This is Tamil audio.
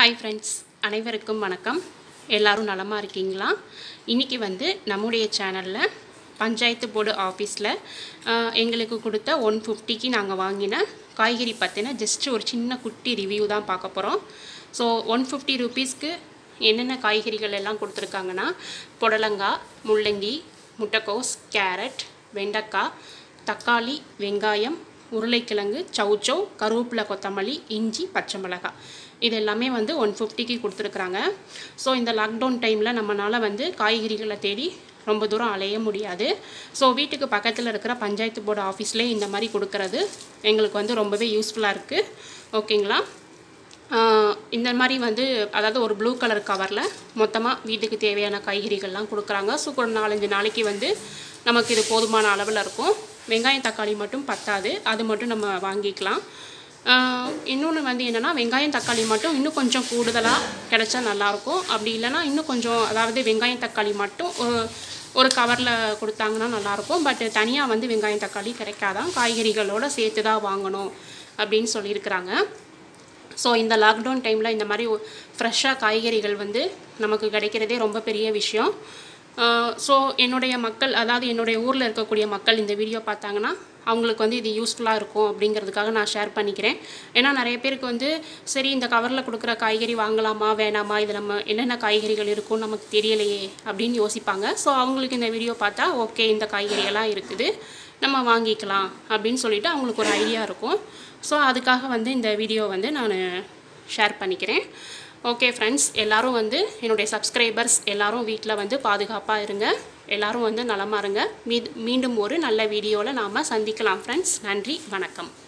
ஹாய் ஃப்ரெண்ட்ஸ் அனைவருக்கும் வணக்கம் எல்லாரும் நலமாக இருக்கீங்களா இன்றைக்கி வந்து நம்முடைய சேனலில் பஞ்சாயத்து போர்டு ஆஃபீஸில் எங்களுக்கு கொடுத்த ஒன் ஃபிஃப்டிக்கு நாங்கள் வாங்கின காய்கறி பற்றின ஜஸ்ட் ஒரு சின்ன குட்டி ரிவ்யூ தான் பார்க்க போகிறோம் ஸோ ஒன் ஃபிஃப்டி ருபீஸ்க்கு என்னென்ன காய்கறிகள் எல்லாம் கொடுத்துருக்காங்கன்னா புடலங்காய் முள்ளங்கி முட்டைக்கோஸ் கேரட் வெண்டைக்காய் தக்காளி வெங்காயம் உருளைக்கிழங்கு சௌச்சௌ கருவேப்பிலை கொத்தமல்லி இஞ்சி பச்சை மிளகாய் இது எல்லாமே வந்து ஒன் ஃபிஃப்டிக்கு கொடுத்துருக்குறாங்க ஸோ இந்த லாக்டவுன் டைமில் நம்மளால் வந்து காய்கறிகளை தேடி ரொம்ப தூரம் அலைய முடியாது ஸோ வீட்டுக்கு பக்கத்தில் இருக்கிற பஞ்சாயத்து போர்டு ஆஃபீஸ்லேயே இந்த மாதிரி கொடுக்கறது எங்களுக்கு வந்து ரொம்பவே யூஸ்ஃபுல்லாக இருக்குது ஓகேங்களா ஆஹ் இந்த மாதிரி வந்து அதாவது ஒரு ப்ளூ கலர் கவரில் மொத்தமாக வீட்டுக்கு தேவையான காய்கறிகள்லாம் கொடுக்குறாங்க ஸோ ஒரு நாலஞ்சு நாளைக்கு வந்து நமக்கு இது போதுமான அளவில் இருக்கும் வெங்காயம் தக்காளி மட்டும் பத்தாது அது மட்டும் நம்ம வாங்கிக்கலாம் இன்னொன்று வந்து என்னென்னா வெங்காயம் தக்காளி மட்டும் இன்னும் கொஞ்சம் கூடுதலாக கிடைச்சா நல்லாயிருக்கும் அப்படி இல்லைன்னா இன்னும் கொஞ்சம் அதாவது வெங்காயம் தக்காளி மட்டும் ஒரு- ஒரு கவரில் கொடுத்தாங்கன்னா நல்லாயிருக்கும் பட் தனியாக வந்து வெங்காயம் தக்காளி கிடைக்காதான் காய்கறிகளோட சேர்த்து தான் வாங்கணும் அப்படின்னு சொல்லியிருக்கிறாங்க ஸோ இந்த லாக்டவுன் டைமில் இந்த மாதிரி ஃப்ரெஷ்ஷாக காய்கறிகள் வந்து நமக்கு கிடைக்கிறதே ரொம்ப பெரிய விஷயம் ஸோ என்னுடைய மக்கள் அதாவது என்னுடைய ஊரில் இருக்கக்கூடிய மக்கள் இந்த வீடியோ பார்த்தாங்கன்னா அவங்களுக்கு வந்து இது யூஸ்ஃபுல்லாக இருக்கும் அப்படிங்கிறதுக்காக நான் ஷேர் பண்ணிக்கிறேன் ஏன்னா நிறைய பேருக்கு வந்து சரி இந்த கவரில் கொடுக்குற காய்கறி வாங்கலாமா வேணாமா இது நம்ம என்னென்ன காய்கறிகள் இருக்கும்னு நமக்கு தெரியலையே அப்படின்னு யோசிப்பாங்க ஸோ அவங்களுக்கு இந்த வீடியோ பார்த்தா ஓகே இந்த காய்கறியெல்லாம் இருக்குது நம்ம வாங்கிக்கலாம் அப்படின்னு சொல்லிட்டு அவங்களுக்கு ஒரு ஐடியா இருக்கும் ஸோ அதுக்காக வந்து இந்த வீடியோ வந்து நான் ஷேர் பண்ணிக்கிறேன் ஓகே ஃப்ரெண்ட்ஸ் எல்லாரும் வந்து என்னுடைய சப்ஸ்கிரைபர்ஸ் எல்லாரும் வீட்டில் வந்து பாதுகாப்பாக இருங்க எல்லாரும் வந்து நலமாக இருங்க மீது மீண்டும் ஒரு நல்ல வீடியோவில் நாம் சந்திக்கலாம் ஃப்ரெண்ட்ஸ் நன்றி வணக்கம்